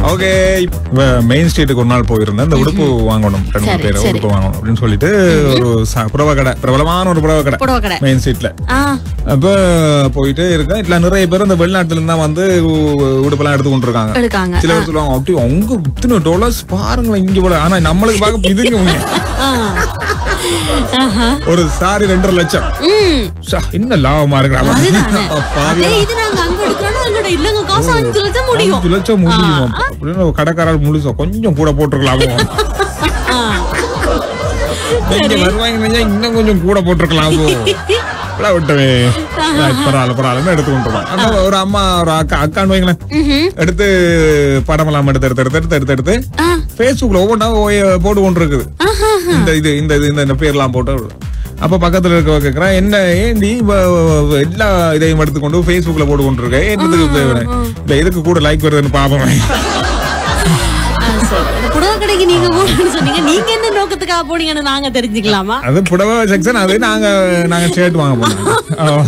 Okay இப்ப main ஸ்ட்ரீட்டுக்கு ஒரு நாள் போயிருந்தேன் இந்த உடுப்பு வாங்கணும் ரெண்டு மூணு சரி, பேர் சரி. உடுப்பு வாங்கணும் அப்படின்னு சொல்லிட்டு ஒரு ச- புடவை கடை பிரபலமான ஒரு புடவை கடை புடவை கடை மெயின் ஸ்ட்ரீட்ல ஆ அப்ப போயிட்டு இருக்கேன் இதுல நிறைய பேர் இந்த வெளிநாட்டுல இருந்தா வந்து உ- உடுப்பெல்லாம் எடுத்து கொண்டிருக்காங்க எடுக்காங்க சில பேர் சொல்லுவாங்க அப்படி உங்க இத்தனை டாலர்ஸ் பாருங்களேன் இங்க போல ஆனா நம்மளுக்கு பார்க்க இதுங்க உங்க. ஆ. ஆஹா. ஒரு சாரி ரெண்டரை லட்சம் ம் ஷா, என்ன லாபமா இருக்கிறாங்க அதுதானே அதே இது நாங்க அங்க எடுக்கிறோம் அங்கட இல்லங்க காசு அஞ்சு லட்சம் முடியும் அஞ்சு லட்சம் முடியும் அப்படின்னு ஒரு கடைக்காரர் முழுசா கொஞ்சம் கூட போட்டிருக்கலாமோ ஆ. நீங்க வருவாங்க நினைச்சா இன்னும் கொஞ்சம் கூட போட்டிருக்கலாமோ இப்படிலாம் விட்டவே பரவாயில்ல பரவாயில்ல எடுத்து கொண்டுருவாங்க அந்த ஒரு அம்மா ஒரு அக்கா அக்கான்னு வைங்களேன் ம்ஹும். எடுத்து படமெல்லாம் எடுத்து எடுத்து எடுத்து எடுத்து எடுத்து எடுத்து ஆ. பேஸ்புக்ல ஒவ்வொன்றா போட்டு கொண்டு இருக்குது ஆஹா. இந்த இது இந்த இது இந்த- இந்த பேர்லாம் போட்டு அப்ப பக்கத்துல இருக்க கேக்குறேன் என்ன ஏண்டி இவ- இவ எல்லா இதையும் எடுத்துக்கொண்டு Facebookல போட்டு கொண்டு இருக்க என்னதுக்கு தேவை? இல்ல இதுக்கு கூட லைக் வருதுன்னு பாப்போம் ஆ, சரி. இந்த புடவை கடைக்கு நீங்க போகணும்னு சொன்னீங்க நீங்க என்ன நோக்கத்துக்காக போனீங்கன்னு நாங்க தெரிஞ்சுக்கலாமா அது புடவை செக்ஷன் அது நாங்க நாங்க ஷர்ட் வாங்க போனோம்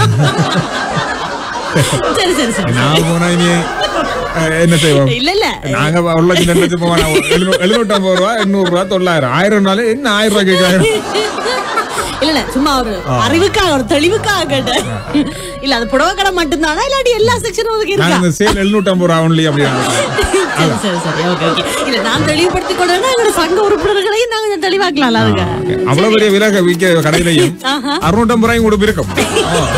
சரி சரி சரி நான் போனா இனி அஹ், என்ன செய்வோம் இல்ல இல்ல நாங்க ஒரு லட்சம் ரெண்டு லட்சம் போவோம் எழுநூத்தி ஐம்பது ரூபா எண்ணூறு ரூபா தொள்ளாயிரம் ஆயிரம்னாலே என்ன ஆயிரம் ரூபாய் கேட்கறாங்க இல்ல இல்ல சும்மா ஒரு அறிவுக்காக ஒரு தெளிவுக்காக கேட்டேன் இல்ல அது புடவை கடை மட்டும்தானா இல்லாட்டி எல்லா செக்ஷனும் அதுக்கு நாங்க இருக்கா இந்த சேல் எழுநூத்தி ஐம்பது ரூபா ஒன்லி அப்படி சரி சரி சரி ஓகே ஓகே இல்ல நான் தெளிவுபடுத்திக் கொள்றேன்னா எங்களோட சங்க உறுப்பினர்களையும் நாங்க கொஞ்சம் தெளிவாக்கலாம்ல அதுக்கு அவ்வளவு பெரிய விலை விற்க கடையிலையும் ஆஹா. அறுநூற்றம்பது ரூபாயும் கூட இருக்கும்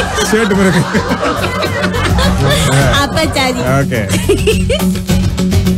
ஷர்ட் இருக்கு அப்ப சரி ஓகே